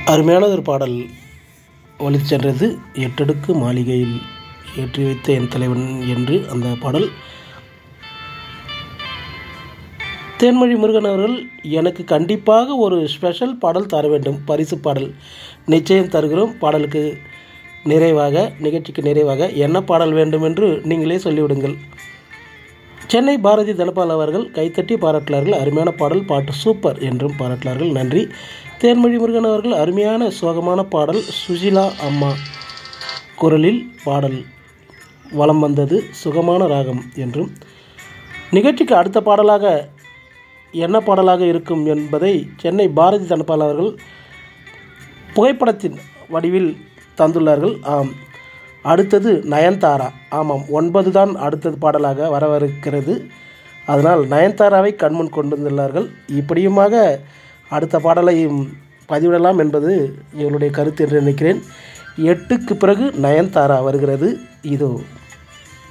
அருமையான ஒரு பாடல் ஒலித்து சென்றது எட்டடுக்கு மாளிகையில் ஏற்றி வைத்த என் தலைவன் என்று அந்த பாடல் தேன்மொழி முருகன் அவர்கள் எனக்கு கண்டிப்பாக ஒரு ஸ்பெஷல் பாடல் தர வேண்டும் பரிசு பாடல் நிச்சயம் தருகிறோம் பாடலுக்கு நிறைவாக நிகழ்ச்சிக்கு நிறைவாக என்ன பாடல் வேண்டும் என்று நீங்களே சொல்லிவிடுங்கள் சென்னை பாரதி தனபால் அவர்கள் கைத்தட்டி பாராட்டினார்கள் அருமையான பாடல் பாட்டு சூப்பர் என்றும் பாராட்டினார்கள் நன்றி தேன்மொழி முருகன் அவர்கள் அருமையான சோகமான பாடல் சுஷிலா அம்மா குரலில் பாடல் வலம் வந்தது சுகமான ராகம் என்றும் நிகழ்ச்சிக்கு அடுத்த பாடலாக என்ன பாடலாக இருக்கும் என்பதை சென்னை பாரதி தனபால் அவர்கள் புகைப்படத்தின் வடிவில் தந்துள்ளார்கள் ஆம் அடுத்தது நயன்தாரா ஆமாம் ஒன்பது தான் அடுத்தது பாடலாக வரவிருக்கிறது அதனால் நயன்தாராவை கண்முன் கொண்டு வந்துள்ளார்கள் இப்படியுமாக அடுத்த பாடலையும் பதிவிடலாம் என்பது இவருடைய கருத்து என்று நினைக்கிறேன் எட்டுக்கு பிறகு நயன்தாரா வருகிறது இதோ